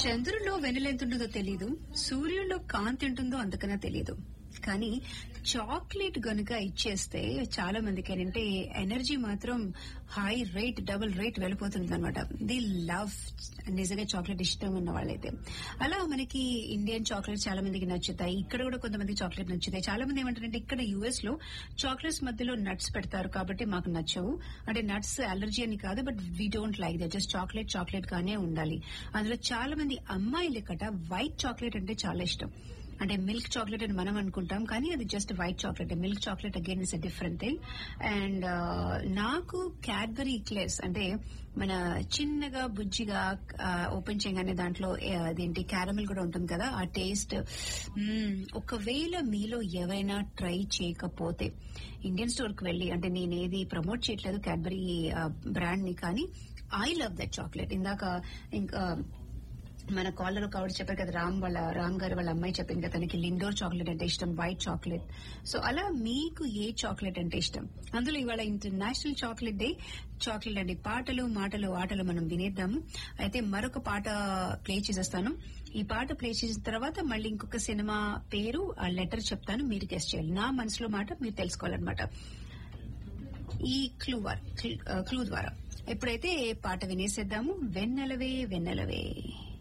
చంద్రుల్లో వెన్నెల ఎంత ఉంటుందో తెలియదు సూర్యుల్లో కాంతి ఉంటుందో అంతకన్నా తెలియదు కానీ చాక్లెట్ గనుక ఇచ్చేస్తే చాలా మందికి ఏంటంటే ఎనర్జీ మాత్రం హై రేట్ డబుల్ రేట్ వెళ్ళిపోతుంది అనమాట ది లవ్ నిజంగా చాక్లెట్ ఇష్టం ఉన్న వాళ్ళైతే అలా మనకి ఇండియన్ చాక్లెట్ చాలా మందికి నచ్చుతాయి ఇక్కడ కూడా కొంతమంది చాక్లెట్ నచ్చుతాయి చాలా మంది ఏమంటారంటే ఇక్కడ యుఎస్ లో చాక్లెట్స్ మధ్యలో నట్స్ పెడతారు కాబట్టి మాకు నచ్చవు అంటే నట్స్ అలర్జీ అని కాదు but we don't like that just chocolate chocolate గానే ఉండాలి అందులో చాలా మంది అమ్మాయిలు కట వైట్ చాక్లెట్ అంటే చాలా ఇష్టం అంటే మిల్క్ చాక్లెట్ అని మనం అనుకుంటాం కానీ అది just white chocolate milk chocolate again is a different thing and నాకు క్యాడ్బరీ క్లేస్ అంటే మన చిన్నగా బుజ్జిగా ఓపెన్ చేయగానే దాంట్లో ఆ, అదేంటి క్యారమిల్ కూడా ఉంటుంది కదా ఆ టేస్ట్ ఒకవేళ మీలో ఎవరైనా ట్రై చేయకపోతే ఇండియన్ స్టోర్ కి వెళ్ళి అంటే నేనేది ప్రమోట్ చేయట్లేదు క్యాడ్బరీ బ్రాండ్ ని కానీ ఐ లవ్ దట్ చాక్లెట్ ఇందాక ఇంకా మన కాలర్ ఒక ఆవిడ చెప్పారు కదా రామ్ వాళ్ళ రామ్ గారు వాళ్ళ అమ్మాయి చెప్పింది కదా తనకి లిండోర్ చాక్లెట్ అంటే ఇష్టం వైట్ చాక్లెట్ సో అలా మీకు ఏ చాక్లెట్ అంటే ఇష్టం అందులో ఇవాళ ఇంటర్నేషనల్ చాక్లెట్ డే చాక్లెట్ అండి పాటలు మాటలు ఆటలు మనం వినేద్దాము అయితే మరొక పాట ప్లే చేసేస్తాను ఈ పాట ప్లే చేసిన తర్వాత మళ్ళీ ఇంకొక సినిమా పేరు ఆ లెటర్ చెప్తాను మీరు గెస్ట్ చేయాలి నా మనసులో మాట మీరు తెలుసుకోవాలన్నమాట ఈ క్లూ వార్- క్లూ ద్వారా ఇప్పుడైతే పాట వినేసేద్దాము వెన్నెలవే వెన్నెలవే